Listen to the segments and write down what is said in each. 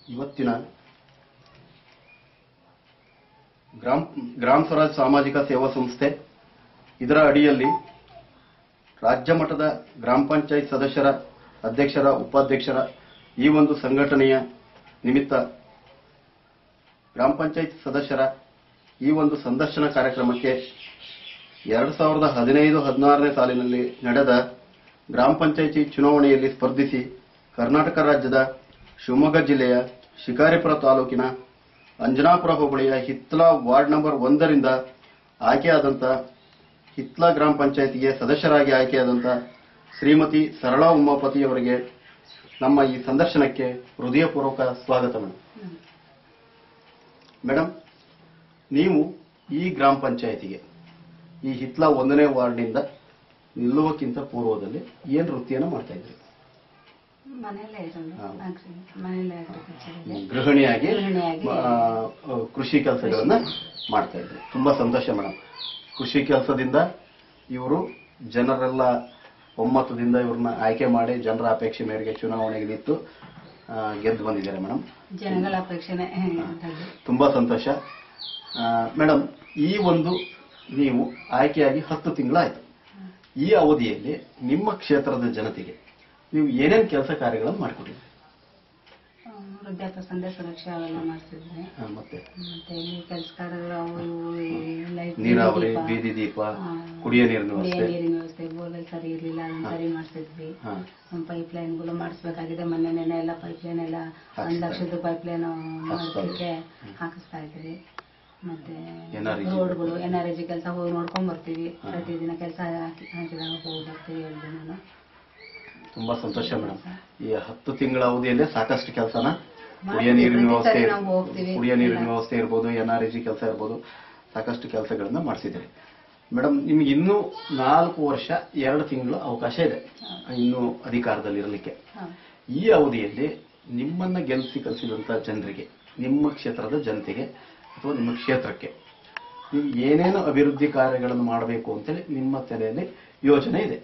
ಇವತ್ತಿನ ಗ್ರಾಮ ಗ್ರಾಮ ಸ್ವರಾಜ್ ಸಾಮಾಜಿಕ ಸೇವಾ ಸಂಸ್ಥೆ ಇದರ ಅಡಿಯಲ್ಲಿ ರಾಜ್ಯ ಮಟ್ಟದ ಗ್ರಾಮ ಪಂಚಾಯತ್ ಸದಸ್ಯರ ಅಧ್ಯಕ್ಷರ ಉಪಾಧ್ಯಕ್ಷರ ಈ ಒಂದು ಸಂಘಟನೆಯ ನಿಮಿತ್ತ ಗ್ರಾಮ ಪಂಚಾಯತ್ ಸದಸ್ಯರ ಈ ಒಂದು ಸಂದರ್ಶನ ಕಾರ್ಯಕ್ರಮಕ್ಕೆ ಎರಡು ಸಾವಿರದ ಹದಿನೈದು ಹದಿನಾರನೇ ಸಾಲಿನಲ್ಲಿ ನಡೆದ ಗ್ರಾಮ ಪಂಚಾಯಿತಿ ಚುನಾವಣೆಯಲ್ಲಿ ಸ್ಪರ್ಧಿಸಿ ಕರ್ನಾಟಕ ರಾಜ್ಯದ ಶಿವಮೊಗ್ಗ ಜಿಲ್ಲೆಯ ಶಿಕಾರಿಪುರ ತಾಲೂಕಿನ ಅಂಜನಾಪುರ ಹೋಬಳಿಯ ಹಿತ್ಲಾ ವಾರ್ಡ್ ನಂಬರ್ ಒಂದರಿಂದ ಆಯ್ಕೆಯಾದಂಥ ಹಿತ್ಲಾ ಗ್ರಾಮ ಪಂಚಾಯಿತಿಗೆ ಸದಸ್ಯರಾಗಿ ಆಯ್ಕೆಯಾದಂಥ ಶ್ರೀಮತಿ ಸರಳಾ ಉಮಾಪತಿಯವರಿಗೆ ನಮ್ಮ ಈ ಸಂದರ್ಶನಕ್ಕೆ ಹೃದಯಪೂರ್ವಕ ಸ್ವಾಗತ ಮೇಡಮ್ ಮೇಡಮ್ ನೀವು ಈ ಗ್ರಾಮ ಪಂಚಾಯಿತಿಗೆ ಈ ಹಿತ್ಲಾ ಒಂದನೇ ವಾರ್ಡ್ನಿಂದ ನಿಲ್ಲುವಕ್ಕಿಂತ ಪೂರ್ವದಲ್ಲಿ ಏನ್ ವೃತ್ತಿಯನ್ನು ಮಾಡ್ತಾ ಇದ್ರಿ ಮನೆಯಲ್ಲೇ ಇರೋದು ಹಾ. ಆಗ್ರಿ. ಮನೆಯಲ್ಲೇ agriculture ಇದೆ. ಗೃಹಿಣಿಯಾಗಿ ಗೃಹಿಣಿಯಾಗಿ. ಆ, ಆ, ಕೃಷಿ ಕೆಲಸಗಳನ್ನ ಮಾಡ್ತಾ ಇದ್ರು ತುಂಬಾ ಸಂತೋಷ ಮೇಡಮ್ ಕೃಷಿ ಕೆಲಸದಿಂದ ಇವರು ಜನರೆಲ್ಲ ಒಮ್ಮತದಿಂದ ಇವ್ರನ್ನ ಆಯ್ಕೆ ಮಾಡಿ ಜನರ ಅಪೇಕ್ಷೆ ಮೇರೆಗೆ ಚುನಾವಣೆಗೆ ನಿಂತು ಆ, ಗೆದ್ದು ಬಂದಿದ್ದಾರೆ ಮೇಡಮ್ ಜನಗಳ ಅಪೇಕ್ಷೆನೆ ದೊಡ್ಡ. ತುಂಬಾ ಸಂತೋಷ ಮೇಡಮ್ ಈ ಒಂದು ನೀವು ಆಯ್ಕೆಯಾಗಿ ಹತ್ತು ತಿಂಗಳಾಯ್ತು ಈ ಅವಧಿಯಲ್ಲಿ ನಿಮ್ಮ ಕ್ಷೇತ್ರದ ಜನತೆಗೆ ನೀವು ಏನೇನು ಕೆಲಸ ಕಾರ್ಯಗಳನ್ನು ಮಾಡಿಕೊಟ್ಟಿದ್ರಿ ಆ, ವೃದ್ಧಾಪ್ಯ ಸಂಧ್ಯಾ ಸುರಕ್ಷೆ ಅವೆಲ್ಲ ಮಾಡ್ತಿದ್ವಿ ಆ, ಮತ್ತೆ ಮತ್ತೆ ಇಲ್ಲಿ ಕೆಲಸ ಕಾರ್ಯಗಳು ಅವು ಇವು ಈ ಲೈಟ್ ನೀರಾವರಿ ದೀಪ, ಬೀದಿ ದೀಪ ಆ, ಕುಡಿಯೋ ನೀರಿನ ಕುಡಿಯೋ ವ್ಯವಸ್ಥೆ ನೀರಿನ ವ್ಯವಸ್ಥೆ ಬೋರ್ವೆಲ್ ಸರಿ ಇರ್ಲಿಲ್ಲ ಅದನ್ನ ಸರಿ ಮಾಡಿಸಿದ್ವಿ ಹಾ ಪೈಪ್ ಲೈನ್ಗಳು ಮಾಡಿಸ್ಬೇಕಾಗಿದೆ ಮೊನ್ನೆ ನೆನೆ ಎಲ್ಲ ಪೈಪ್ ಲೈನ್ ಎಲ್ಲ ಹಾಕ್ಸ್ತಾ ಒಂದ್ ಲಕ್ಷದ ಪೈಪ್ ಲೈನ್ ಹಾಕ್ಸ್ತಾ ಮಾಡಿಸ್ಲಿಕ್ಕೆ ಹಾಕಿಸ್ತಾ ಇದ್ವಿ ಮತ್ತೆ NREG. ರೋಡ್ಗಳು ಎನ್ ಆರ್ ಜಿ ಕೆಲಸ ಹೋಗಿ ನೋಡ್ಕೊಂಡ್ ಬರ್ತೀವಿ ಪ್ರತಿದಿನ ಕೆಲಸ ಹಾಕಿದಾಗ ಹೋಗಿ ಬರ್ತೀವಿ ಎರಡು ದಿನ ತುಂಬಾ ಸಂತೋಷ ಮೇಡಮ್ ಈ ಹತ್ತು ತಿಂಗಳ ಅವಧಿಯಲ್ಲೇ ಸಾಕಷ್ಟು ಕೆಲಸನ ಕುಡಿಯೋ ಮಾಡ್ತೀವಿ. ನೀರಿನ ಪ್ರತಿ ವ್ಯವಸ್ಥೆ ಸರಿ ನಾವು ಹೋಗ್ತೀವಿ. ಕುಡಿಯೋ ನೀರಿನ ಎಲ್ಲ. ವ್ಯವಸ್ಥೆ ಇರ್ಬೋದು ಎನ್ ಆರ್ ಜಿ ಕೆಲಸ ಇರ್ಬೋದು ಸಾಕಷ್ಟು ಕೆಲಸಗಳನ್ನ ಮಾಡಿಸಿದ್ದೀರಿ ಮೇಡಮ್ ನಿಮ್ಗೆ ಇನ್ನೂ ನಾಲ್ಕು ವರ್ಷ ಎರಡು ತಿಂಗಳು ಅವಕಾಶ ಇದೆ ಇನ್ನು ಅಧಿಕಾರದಲ್ಲಿ ಇರಲಿಕ್ಕೆ ಹೌದು. ಈ ಅವಧಿಯಲ್ಲಿ ನಿಮ್ಮನ್ನ ಗೆಲ್ಲಿಸಿ ಕಲಿಸಿದಂತ ಜನರಿಗೆ ನಿಮ್ಮ ಕ್ಷೇತ್ರದ ಜನತೆಗೆ ಅಥವಾ ನಿಮ್ಮ ಕ್ಷೇತ್ರಕ್ಕೆ ನೀವು ಏನೇನು ಅಭಿವೃದ್ಧಿ ಕಾರ್ಯಗಳನ್ನು ಮಾಡಬೇಕು ಅಂತೇಳಿ ನಿಮ್ಮ ತಲೆಯಲ್ಲಿ ಯೋಜನೆ ಇದೆ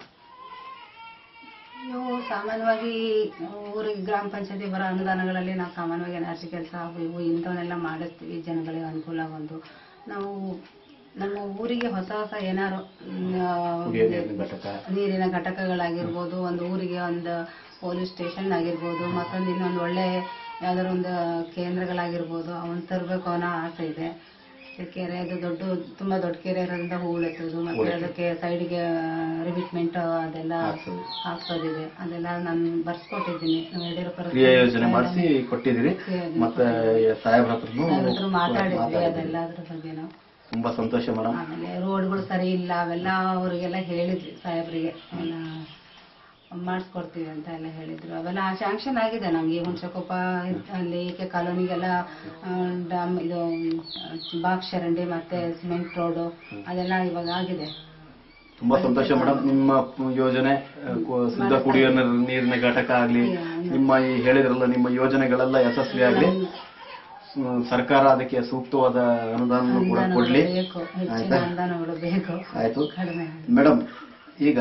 ಇವು ಸಾಮಾನ್ಯವಾಗಿ ಊರಿಗೆ ಗ್ರಾಮ ಪಂಚಾಯತಿ ಬರೋ ಅನುದಾನಗಳಲ್ಲಿ ನಾವು ಸಾಮಾನ್ಯವಾಗಿ ಎನರ್ಜಿ ಕೆಲಸ ಅವು ಇವು ಇಂಥವನ್ನೆಲ್ಲ ಮಾಡಿಸ್ತೀವಿ ಜನಗಳಿಗೆ ಅನುಕೂಲ ಒಂದು ನಾವು ನಮ್ಮ ಊರಿಗೆ ಹೊಸ ಹೊಸ ಏನಾರು ಕುಡಿಯೋ ನೀರಿನ ಘಟಕ ನೀರಿನ ಘಟಕಗಳಾಗಿರ್ಬೋದು ಒಂದು ಊರಿಗೆ ಒಂದು ಪೊಲೀಸ್ ಸ್ಟೇಷನ್ ಆಗಿರ್ಬೋದು ಮತ್ತೊಂದು ಇನ್ನೊಂದು ಒಳ್ಳೆ ಯಾವ್ದಾದ್ರು ಒಂದು ಕೇಂದ್ರಗಳಾಗಿರ್ಬೋದು ಅವನ್ ತರಬೇಕು ಅನ್ನೋ ಆಸೆ ಇದೆ ಈ ಕೆರೆ ಅದು ದೊಡ್ಡ ತುಂಬಾ ದೊಡ್ಡ ಕೆರೆ ಇರೋದ್ರಿಂದ ಹೂಳೆತ್ತೋದು ಮತ್ತೆ ಅದಕ್ಕೆ ಸೈಡ್ಗೆ ರಿವಿಟ್ಮೆಂಟ್ ಅದೆಲ್ಲ ಹಾಕ್ಸೋದು. ಹಾಕ್ಸೋದಿದೆ ಅದೆಲ್ಲ ನಾನು ಬರ್ಸ್ಕೊಟ್ಟಿದ್ದೀನಿ ಯಡಿಯೂರಪ್ಪ ಕ್ರಿಯಾ ಯೋಜನೆ ಮಾಡಿಸಿ ಕೊಟ್ಟಿದ್ದೀರಿ ಮತ್ತೆ ಸಾಹೇಬ್ರ ಹತ್ರನೂ ಹತ್ರ ಮಾತಾಡಿದ್ವಿ ಮಾತಾಡಿದ್ದೀರಿ. ಅದೆಲ್ಲ ಅದ್ರ ಬಗ್ಗೆನು ತುಂಬಾ ಸಂತೋಷ ಮೇಡಮ್ ಆಮೇಲೆ ರೋಡ್ಗಳು ಸರಿ ಇಲ್ಲ ಅವೆಲ್ಲ ಅವರಿಗೆಲ್ಲ ಹೇಳಿದ್ವಿ ಸಾಹೇಬ್ರಿಗೆ ಎಲ್ಲ ಮಾಡಿಸ್ಕೊಡ್ತೀವಿ ಅಂತ ಎಲ್ಲ ಹೇಳಿದ್ರು ಅವೆಲ್ಲ ಶಾಂಕ್ಷನ್ ಆಗಿದೆ ನಮ್ಗೆ ಹುಣಸೆಕೊಪ್ಪ ಅಲ್ಲಿ ಕೆ ಕಾಲೋನಿಗೆಲ್ಲ ಆ, ಡಾಮ್ ಇದು ಬಾಕ್ಸ್ ಚರಂಡಿ ಮತ್ತೆ ಸಿಮೆಂಟ್ ರೋಡು ಅದೆಲ್ಲ ಇವಾಗ ಆಗಿದೆ ತುಂಬಾ ಸಂತೋಷ ಮೇಡಮ್ ನಿಮ್ಮ ಯೋಜನೆ ಆ, ಕು- ಶುದ್ಧ ಕುಡಿಯೋ ನೀರ್- ನೀರಿನ ಘಟಕ ಆಗ್ಲಿ ನಿಮ್ಮ ಈ ಹೇಳಿದ್ರಲ್ಲ ನಿಮ್ಮ ಯೋಜನೆಗಳೆಲ್ಲ ಯಶಸ್ವಿ ಆಗ್ಲಿ ಹ್ಮ್, ಸರ್ಕಾರ ಅದಕ್ಕೆ ಸೂಕ್ತವಾದ ಅನುದಾನ ಕೂಡ ಕೊಡ್ಲಿ ಬೇಕು ಹೆಚ್ಚಿನ ಆಯ್ತಾ ಅನುದಾನಗಳು ಬೇಕು ಆಯ್ತು ಕಡಿಮೆ ಮೇಡಮ್ ಈಗ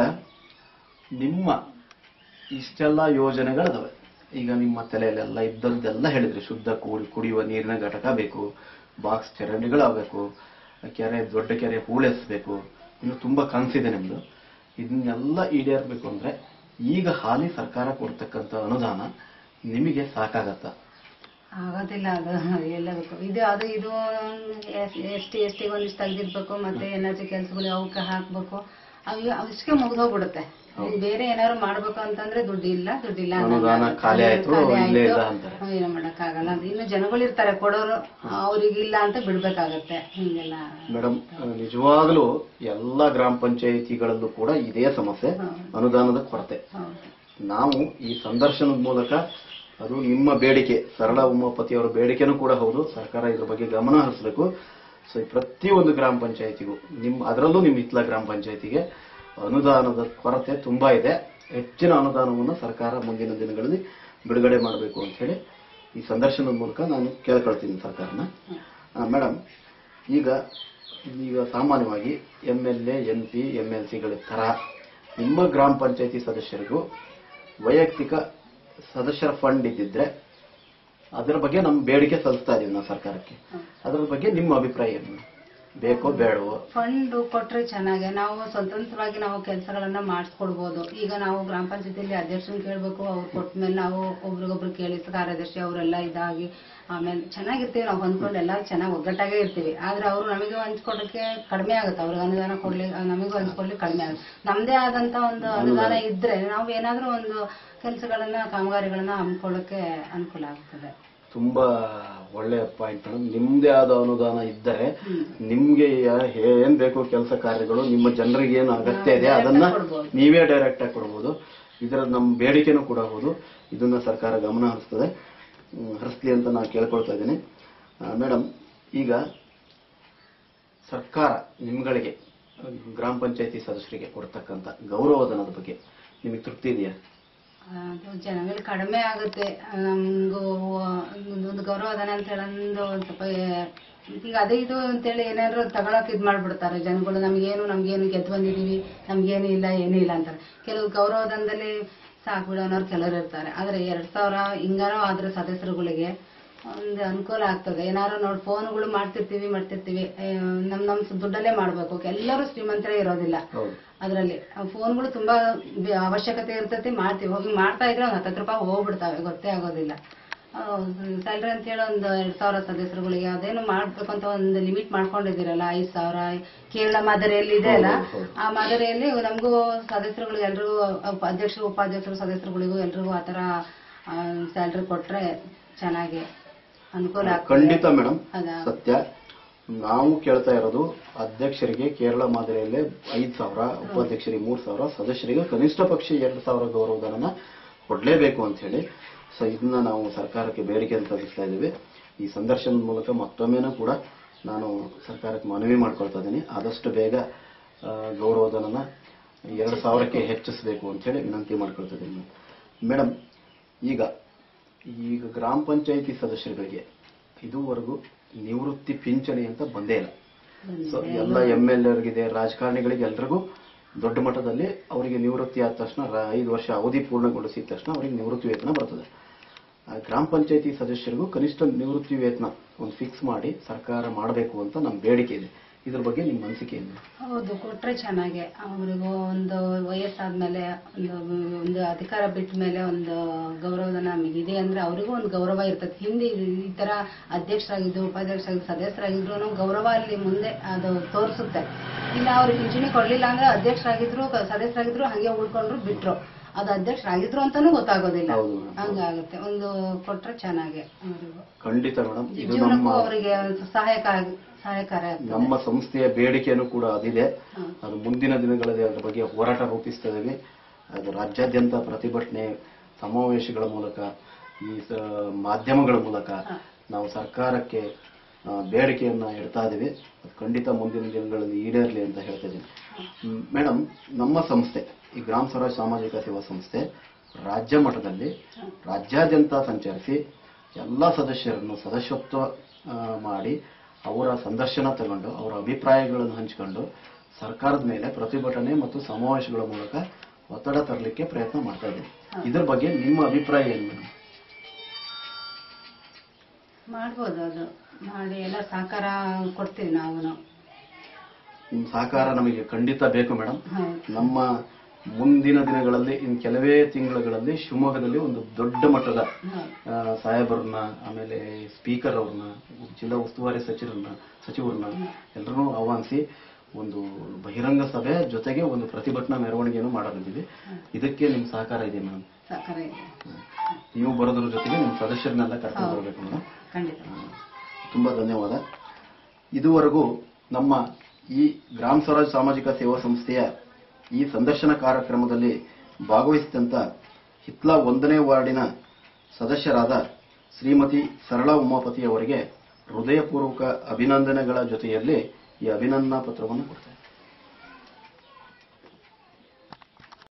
ನಿಮ್ಮ ಇಷ್ಟೆಲ್ಲ ಯೋಜನೆಗಳಿದಾವೆ ಈಗ ನಿಮ್ಮ ತಲೆಯಲ್ಲೆಲ್ಲ ಇದ್ದದ್ದೆಲ್ಲ ಹೇಳಿದ್ರಿ ಶುದ್ಧ ಕುಡಿ ಕುಡಿಯುವ ನೀರಿನ ಘಟಕ ಬೇಕು ಬಾಕ್ಸ್ ಚರಂಡಿಗಳಾಗಬೇಕು ಕೆರೆ ದೊಡ್ಡ ಕೆರೆ ಹೂಳೆಸ್ಬೇಕು ಇನ್ನು ತುಂಬಾ ಕನಸಿದೆ ನಿಮ್ದು ಇದನ್ನೆಲ್ಲ ಈಡೇರ್ಬೇಕು ಅಂದ್ರೆ ಈಗ ಹಾಲಿ ಸರ್ಕಾರ ಕೊಡ್ತಕ್ಕಂಥ ಅನುದಾನ ನಿಮಗೆ ಸಾಕಾಗತ್ತ ಆಗೋದಿಲ್ಲ ಅದು ಎಲ್ಲದಕ್ಕೂ ಇದು ಅದು ಇದು ಎಸ್ ಟಿ ಎಸ್ ಟಿ ಒಂದಿಷ್ಟು ತೆಗ್ದಿರ್ಬೇಕು ಮತ್ತೆ ಎನರ್ಜಿ ಕೆಲಸಗಳು ಅವಕ್ಕೆ ಹಾಕ್ಬೇಕು ಅವು ಅವಿಷ್ಟಕ್ಕೆ ಮುಗ್ದೋಗ್ಬಿಡುತ್ತೆ ಇನ್ನು ಬೇರೆ ಏನಾದ್ರು ಮಾಡ್ಬೇಕು ಅಂತಂದ್ರೆ ದುಡ್ಡು ಇಲ್ಲ ದುಡ್ಡಿಲ್ಲ ಅನ್ನಂಗೆ ಅನುದಾನ ಆಗುತ್ತೆ. ಖಾಲಿ ಆಯ್ತು, ಖಾಲಿ ಇಲ್ಲೇ ಆಯ್ತು, ಇಲ್ಲ ಅಂತಾರೆ. ನಾವು ಏನು ಮಾಡಕ್ಕಾಗಲ್ಲ ಅದು ಇನ್ನು ಜನಗಳು ಇರ್ತಾರೆ ಕೊಡೋರು ಅವ್ರಿಗೆ ಇಲ್ಲ ಅಂತ ಬಿಡ್ಬೇಕಾಗತ್ತೆ ಹಿಂಗೆಲ್ಲ ಮೇಡಮ್ ನಿಜವಾಗ್ಲೂ ಎಲ್ಲ ಗ್ರಾಮ ಪಂಚಾಯಿತಿಗಳಲ್ಲೂ ಕೂಡ ಇದೇ ಸಮಸ್ಯೆ ಅನುದಾನದ ಕೊರತೆ ಹೌದು ನಾವು ಈ ಸಂದರ್ಶನದ ಮೂಲಕ ಅದು ನಿಮ್ಮ ಬೇಡಿಕೆ ಸರಳ ಉಮಾಪತಿ ಅವರ ಬೇಡಿಕೆನೂ ಕೂಡ ಹೌದು ಸರ್ಕಾರ ಇದ್ರ ಬಗ್ಗೆ ಗಮನ ಹರಿಸಬೇಕು ಸೊ ಈ ಪ್ರತಿಯೊಂದು ಗ್ರಾಮ ಪಂಚಾಯಿತಿಗೂ ನಿಮ್ಮ ಅದರಲ್ಲೂ ನಿಮ್ಮ ಹಿತ್ಲ ಗ್ರಾಮ ಪಂಚಾಯಿತಿಗೆ ಅನುದಾನದ ಕೊರತೆ ತುಂಬಾ ಇದೆ ಹೆಚ್ಚಿನ ಅನುದಾನವನ್ನು ಸರ್ಕಾರ ಮುಂದಿನ ದಿನಗಳಲ್ಲಿ ಬಿಡುಗಡೆ ಮಾಡಬೇಕು ಅಂತ ಹೇಳಿ ಈ ಸಂದರ್ಶನದ ಮೂಲಕ ನಾನು ಕೇಳ್ಕೊಳ್ತೀನಿ ಸರ್ಕಾರನ ಮೇಡಮ್ ಈಗ ಈಗ ಸಾಮಾನ್ಯವಾಗಿ M L A M P M L ಸಿಗಳ ತರ ನಿಮ್ಮ ಗ್ರಾಮ ಪಂಚಾಯತಿ ಸದಸ್ಯರಿಗೂ ವೈಯಕ್ತಿಕ ಸದಸ್ಯರ ಫಂಡ್ ಇದ್ದಿದ್ರೆ ಅದರ ಬಗ್ಗೆ ನಮ್ಮ ಬೇಡಿಕೆ ಸಲ್ಲಿಸ್ತಾ ಇದೀವಿ ನಾವು ಸರ್ಕಾರಕ್ಕೆ ಅದರ ಬಗ್ಗೆ ನಿಮ್ಮ ಅಭಿಪ್ರಾಯ ಏನು ಬೇಕೋ ಬೇಡವೋ ಫಂಡ್ ಕೊಟ್ರೆ ಚೆನ್ನಾಗೆ ನಾವು ಸ್ವತಂತ್ರವಾಗಿ ನಾವು ಕೆಲಸಗಳನ್ನ ಮಾಡಿಸ್ಕೊಡ್ಬೋದು ಈಗ ನಾವು ಗ್ರಾಮ ಪಂಚಾಯತಿಯಲ್ಲಿ ಅಧ್ಯಕ್ಷರನ್ನ ಕೇಳಬೇಕು ಅವ್ರು ಕೊಟ್ಮೇಲೆ ನಾವು ಒಬ್ರಿಗೊಬ್ರು ಕೇಳಿ ಕಾರ್ಯದರ್ಶಿ ಅವರೆಲ್ಲ ಇದಾಗಿ ಆಮೇಲೆ ಚೆನ್ನಾಗಿರ್ತೀವಿ ನಾವು ಹೊಂದ್ಕೊಂಡು ಎಲ್ಲ ಚೆನ್ನಾಗಿ ಒಗ್ಗಟ್ಟಾಗೇ ಇರ್ತೀವಿ ಆದ್ರೆ ಅವರು ನಮಗೆ ಹಂಚ್ಕೊಡಕ್ಕೆ ಕಡಿಮೆ ಆಗುತ್ತೆ ಅವ್ರಿಗೆ ಅನುದಾನ ಕೊಡ್ಲಿ ನಮಗೂ ಹಂಚ್ಕೊಡ್ಲಿಕ್ಕೆ ಕಡಿಮೆ ಆಗುತ್ತೆ ನಮ್ದೇ ಆದಂತ ಒಂದು ಅನುದಾನ ಇದ್ರೆ ನಾವು ಏನಾದ್ರೂ ಒಂದು ಕೆಲಸಗಳನ್ನ ಕಾಮಗಾರಿಗಳನ್ನ ಹಮ್ಮಿಕೊಳ್ಳಕ್ಕೆ ಅನುಕೂಲ ಆಗ್ತದೆ ತುಂಬಾ ಒಳ್ಳೆಯ ಪಾಯಿಂಟ್ ನಿಮ್ದೇ ಆದ ಅನುದಾನ ಇದ್ದರೆ ನಿಮ್ಗೆ ಯಾ- ಏನ್ ಬೇಕು ಕೆಲಸ ಕಾರ್ಯಗಳು ನಿಮ್ಮ ಜನರಿಗೆ ಏನು ಅಗತ್ಯ ಇದೆ ಅದನ್ನ ಕೊಡ್ಬೋದು. ನೀವೇ ಡೈರೆಕ್ಟ್ ಆಗಿ ಕೊಡ್ಬೋದು ಇದರ ನಮ್ಮ ಬೇಡಿಕೆನೂ ಕೂಡ ಹೌದು ಇದನ್ನ ಸರ್ಕಾರ ಗಮನ ಹರಿಸ್ತದೆ ಹ್ಮ್, ಹರಿಸ್ಲಿ ಅಂತ ನಾನು ಕೇಳ್ಕೊಳ್ತಾ ಇದ್ದೀನಿ ಮೇಡಮ್ ಈಗ ಸರ್ಕಾರ ನಿಮ್ಗಳಿಗೆ ಗ್ರಾಮ ಪಂಚಾಯತಿ ಸದಸ್ಯರಿಗೆ ಕೊಡ್ತಕ್ಕಂಥ ಗೌರವಧನದ ಬಗ್ಗೆ ನಿಮಗೆ ತೃಪ್ತಿ ಇದೆಯಾ ಅದು ಜನಗಳು ಕಡಿಮೆ ಆಗುತ್ತೆ ನಮಗೂ ಒಂದು ಗೌರವಧನ ಅಂತ ಹೇಳಿ ಒಂದು ಒಂದ್ ಸ್ವಲ್ಪ ಏ- ಈಗ ಅದೇ ಇದು ಅಂತೇಳಿ ಏನಾದ್ರು ತಗೊಳಕ್ ಇದ್ ಮಾಡ್ಬಿಡ್ತಾರೆ ಜನಗಳು ನಮ್ಗೇನು ನಮ್ಗೇನು ಗೆದ್ದು ಬಂದಿದೀವಿ ನಮ್ಗೇನು ಇಲ್ಲ ಏನೂ ಇಲ್ಲ ಅಂತಾರೆ ಕೆಲವು ಗೌರವಧನದಲ್ಲಿ ಸಾಕು ಬಿಡು ಅನ್ನೋರು ಕೆಲವರು ಇರ್ತಾರೆ ಆದ್ರೆ ಎರಡ್ ಸಾವಿರ ಹಿಂಗಾರೋ ಆದ್ರೆ ಸದಸ್ಯರುಗಳಿಗೆ ಒಂದು ಅನುಕೂಲ ಆಗ್ತದೆ ಏನಾದ್ರು ನೋಡಿ ಫೋನ್ಗಳು ಮಾಡ್ತಿರ್ತೀವಿ ಮಾಡ್ತಿರ್ತೀವಿ ಏ, ನಮ್ ನಮ್ ದುಡ್ಡಲ್ಲೇ ಮಾಡ್ಬೇಕು ಎಲ್ಲರೂ ಶ್ರೀಮಂತರೇ ಇರೋದಿಲ್ಲ ಹೌದು ಅದರಲ್ಲಿ ಫೋನ್ಗಳು ತುಂಬಾ ಬೆ- ಅವಶ್ಯಕತೆ ಇರ್ತೈತಿ ಮಾಡ್ತೀವಿ ಹೋಗಿ ಮಾಡ್ತಾ ಇದ್ರೆ ಒಂದು ಹತ್ತತ್ತು ರೂಪಾಯಿ ಹೋಗ್ಬಿಡ್ತಾವೆ ಗೊತ್ತೇ ಆಗೋದಿಲ್ಲ ಸ್ಯಾಲ್ರಿ ಅಂತ ಹೇಳಿ ಒಂದು ಎರಡ್ ಸಾವಿರ ಸದಸ್ಯರುಗಳಿಗೆ ಅದೇನು ಮಾಡ್ಬೇಕು ಅಂತ ಒಂದು ಲಿಮಿಟ್ ಮಾಡ್ಕೊಂಡಿದ್ದೀರಲ್ಲ ಐದ್ ಸಾವಿರ ಕೇರಳ ಮಾದರಿಯಲ್ಲಿ ಇದೆ ಅಲ್ಲ ಆ ಮಾದರಿಯಲ್ಲಿ ನಮಗೂ ಸದಸ್ಯರುಗಳಿಗೆ ಎಲ್ರಿಗೂ ಉಪ- ಅಧ್ಯಕ್ಷರು ಉಪಾಧ್ಯಕ್ಷರು ಸದಸ್ಯರುಗಳಿಗೂ ಎಲ್ರಿಗೂ ಆತರ ಸ್ಯಾಲ್ರಿ ಕೊಟ್ರೆ ಚೆನ್ನಾಗಿ ಅನುಕೂಲ ಆಗ್ತದೆ ಖಂಡಿತ ಮೇಡಮ್ ಅದಾ ಸತ್ಯ ನಾವು ಕೇಳ್ತಾ ಇರೋದು ಅಧ್ಯಕ್ಷರಿಗೆ ಕೇರಳ ಮಾದರಿಯಲ್ಲೇ ಐದ್ ಸಾವಿರ ಉಪಾಧ್ಯಕ್ಷರಿಗೆ ಮೂರ್ ಸಾವಿರ ಸದಸ್ಯರಿಗೆ ಕನಿಷ್ಠ ಪಕ್ಷ ಎರಡು ಸಾವಿರ ಗೌರವಧನನ ಕೊಡ್ಲೇಬೇಕು ಅಂತ ಹೇಳಿ ಸೊ ಇದನ್ನ ನಾವು ಸರ್ಕಾರಕ್ಕೆ ಬೇಡಿಕೆ ಅಂತ ಸಲ್ಲಿಸ್ತಾ ಇದ್ದೀವಿ ಈ ಸಂದರ್ಶನದ ಮೂಲಕ ಮತ್ತೊಮ್ಮೆನೂ ಕೂಡ ನಾನು ಸರ್ಕಾರಕ್ಕೆ ಮನವಿ ಮಾಡ್ಕೊಳ್ತಾ ಇದ್ದೀನಿ ಆದಷ್ಟು ಬೇಗ ಆ, ಗೌರವಧನನ ಎರಡು ಸಾವಿರಕ್ಕೆ ಹೆಚ್ಚಿಸಬೇಕು ಅಂತ ಹೇಳಿ ವಿನಂತಿ ಮಾಡ್ಕೊಳ್ತಾ ಇದ್ದೀನಿ ಮೇಡಮ್ ಈಗ ಈಗ ಗ್ರಾಮ ಪಂಚಾಯಿತಿ ಸದಸ್ಯರುಗಳಿಗೆ ಇದುವರೆಗೂ ನಿವೃತ್ತಿ ಪಿಂಚಣಿ ಅಂತ ಬಂದೇ ಇಲ್ಲ ಸೊ ಎಲ್ಲ ಎಂ ಎಲ್ ಎರ್ಗಿದೆ ರಾಜಕಾರಣಿಗಳಿಗೆ ಎಲ್ರಿಗೂ ದೊಡ್ಡ ಮಟ್ಟದಲ್ಲಿ ಅವರಿಗೆ ನಿವೃತ್ತಿ ಆದ ತಕ್ಷಣ ರ- ಐದು ವರ್ಷ ಅವಧಿ ಪೂರ್ಣಗೊಳಿಸಿದ ತಕ್ಷಣ ಅವರಿಗೆ ನಿವೃತ್ತಿ ವೇತನ ಬರ್ತದೆ ಆ ಗ್ರಾಮ ಪಂಚಾಯಿತಿ ಸದಸ್ಯರಿಗೂ ಕನಿಷ್ಠ ನಿವೃತ್ತಿ ವೇತನ ಒಂದು ಫಿಕ್ಸ್ ಮಾಡಿ ಸರ್ಕಾರ ಮಾಡಬೇಕು ಅಂತ ನಮ್ಮ ಬೇಡಿಕೆ ಇದೆ ಇದ್ರ ಬಗ್ಗೆ ನಿಮ್ಮ ಅನಿಸಿಕೆ ಏನು ಹೌದು ಕೊಟ್ರೆ ಚೆನ್ನಾಗೆ ಅವರಿಗೂ ಒಂದು ವಯಸ್ಸಾದ್ಮೇಲೆ ಒಂದು ಒಂದು ಅಧಿಕಾರ ಬಿಟ್ಟ ಮೇಲೆ ಒಂದು ಗೌರವಧನ ನಮಗಿದೆ ಅಂದ್ರೆ ಅವರಿಗೂ ಒಂದು ಗೌರವ ಇರ್ತದೆ ಹಿಂದೆ ಈ- ಈ ತರ ಅಧ್ಯಕ್ಷರಾಗಿದ್ದು ಉಪಾಧ್ಯಕ್ಷರಾಗಿದ್ದು ಸದಸ್ಯರಾಗಿದ್ರು ಗೌರವ ಅಲ್ಲಿ ಮುಂದೆ ಅದು ತೋರಿಸುತ್ತೆ ಇಲ್ಲ ಅವ್ರಿಗೆ ಪಿಂಚಣಿ ಕೊಡ್ಲಿಲ್ಲ ಅಂದ್ರೆ ಅಧ್ಯಕ್ಷರಾಗಿದ್ರು ಕ- ಸದಸ್ಯರಾಗಿದ್ರು ಹಂಗೆ ಉಳ್ಕೊಂಡ್ರು ಬಿಟ್ರು ಅದು ಅಧ್ಯಕ್ಷರಾಗಿದ್ರು ಅಂತಾನೂ ಗೊತ್ತಾಗೋದಿಲ್ಲ ಹೌದು ಮೇಡಮ್. ಹಂಗಾಗುತ್ತೆ ಒಂದು ಕೊಟ್ರೆ ಚೆನ್ನಾಗೆ ಅವರಿಗೂ ಖಂಡಿತ ಮೇಡಮ್ ಇದು ನಮ್ಮ ಜೀವನಕ್ಕೂ ಅವರಿಗೆ ಸಹಾಯಕ ಸಹಾಯಕಾರಿ ಆಗ್ತದೆ ನಮ್ಮ ಸಂಸ್ಥೆಯ ಬೇಡಿಕೆನೂ ಕೂಡ ಅದಿದೆ ಹ್ಮ್. ಅದು ಮುಂದಿನ ದಿನಗಳಲ್ಲಿ ಅದರ ಬಗ್ಗೆ ಹೋರಾಟ ರೂಪಿಸ್ತಾ ಇದ್ದೀವಿ ಅದು ರಾಜ್ಯಾದ್ಯಂತ ಪ್ರತಿಭಟನೆ ಸಮಾವೇಶಗಳ ಮೂಲಕ ಈ ಸ- ಮಾಧ್ಯಮಗಳ ಮೂಲಕ ನಾವು ಸರ್ಕಾರಕ್ಕೆ ಆ, ಬೇಡಿಕೆಯನ್ನ ಇಡ್ತಾ ಇದ್ದೀವಿ ಅದು ಖಂಡಿತ ಮುಂದಿನ ದಿನಗಳಲ್ಲಿ ಈಡೇರಲಿ ಅಂತ ಹೇಳ್ತಾ ಇದ್ದೀನಿ ಹ್ಮ್, ಮೇಡಮ್ ನಮ್ಮ ಸಂಸ್ಥೆ ಈ ಗ್ರಾಮ ಸ್ವರಾಜ್ ಸಾಮಾಜಿಕ ಸೇವಾ ಸಂಸ್ಥೆ ರಾಜ್ಯ ಮಟ್ಟದಲ್ಲಿ ರಾಜ್ಯಾದ್ಯಂತ ಸಂಚರಿಸಿ ಎಲ್ಲ ಸದಸ್ಯರನ್ನು ಸದಸ್ಯತ್ವ ಆ, ಮಾಡಿ ಅವರ ಸಂದರ್ಶನ ತಗೊಂಡು ಅವರ ಅಭಿಪ್ರಾಯಗಳನ್ನು ಹಂಚಿಕೊಂಡು ಸರ್ಕಾರದ ಮೇಲೆ ಪ್ರತಿಭಟನೆ ಮತ್ತು ಸಮಾವೇಶಗಳ ಮೂಲಕ ಒತ್ತಡ ತರಲಿಕ್ಕೆ ಪ್ರಯತ್ನ ಮಾಡ್ತಾ ಇದ್ದೀವಿ ಇದ್ರ ಬಗ್ಗೆ ನಿಮ್ಮ ಅಭಿಪ್ರಾಯ ಏನು ಮೇಡಮ್ ಮಾಡ್ಬೋದು ಅದು ಮಾಡಿ ಎಲ್ಲ ಸಹಕಾರ ಕೊಡ್ತೀವಿ ನಾವು ನಿಮ್ಮ ಸಹಕಾರ ನಮಗೆ ಖಂಡಿತ ಬೇಕು ಮೇಡಮ್ ಹೌದು ನಮ್ಮ ಮುಂದಿನ ದಿನಗಳಲ್ಲಿ ಇನ್ ಕೆಲವೇ ತಿಂಗಳುಗಳಲ್ಲಿ ಶಿವಮೊಗ್ಗದಲ್ಲಿ ಒಂದು ದೊಡ್ಡ ಮಟ್ಟದ ಹೌದು ಆ, ಸಾಹೇಬರನ್ನ ಆಮೇಲೆ ಸ್ಪೀಕರ್ ಅವ್ರನ್ನ ಜಿಲ್ಲಾ ಉಸ್ತುವಾರಿ ಸಚಿವರನ್ನ ಸಚಿವರನ್ನ ಎಲ್ಲರನ್ನೂ ಆಹ್ವಾನಿಸಿ ಒಂದು ಬಹಿರಂಗ ಸಭೆ ಜೊತೆಗೆ ಒಂದು ಪ್ರತಿಭಟನಾ ಮೆರವಣಿಗೆಯನ್ನು ಮಾಡಲಿದ್ದೀವಿ ಇದಕ್ಕೆ ನಿಮ್ಮ ಸಹಕಾರ ಇದೆ ಮೇಡಮ್ ಸಹಕಾರ ಇದೆ ನೀವು ಬರೋದ್ರ ಜೊತೆಗೆ ನಿಮ್ಮ ಸದಸ್ಯರನ್ನೆಲ್ಲ ಕರ್ಕೊಂಡು ಬರಬೇಕು ಮೇಡಮ್ ಖಂಡಿತ ತುಂಬಾ ಧನ್ಯವಾದ ಇದುವರೆಗೂ ನಮ್ಮ ಈ ಗ್ರಾಮ ಸ್ವರಾಜ್ ಸಾಮಾಜಿಕ ಸೇವಾ ಸಂಸ್ಥೆಯ ಈ ಸಂದರ್ಶನ ಕಾರ್ಯಕ್ರಮದಲ್ಲಿ ಭಾಗವಹಿಸಿದಂತ ಹಿತ್ಲಾ ಒಂದನೇ ವಾರ್ಡಿನ ಸದಸ್ಯರಾದ ಶ್ರೀಮತಿ ಸರಳಾ ಉಮಾಪತಿ ಅವರಿಗೆ ಹೃದಯಪೂರ್ವಕ ಅಭಿನಂದನೆಗಳ ಜೊತೆಯಲ್ಲಿ ಈ ಅಭಿನಂದನಾ ಪತ್ರವನ್ನು ಕೊಡ್ತೇನೆ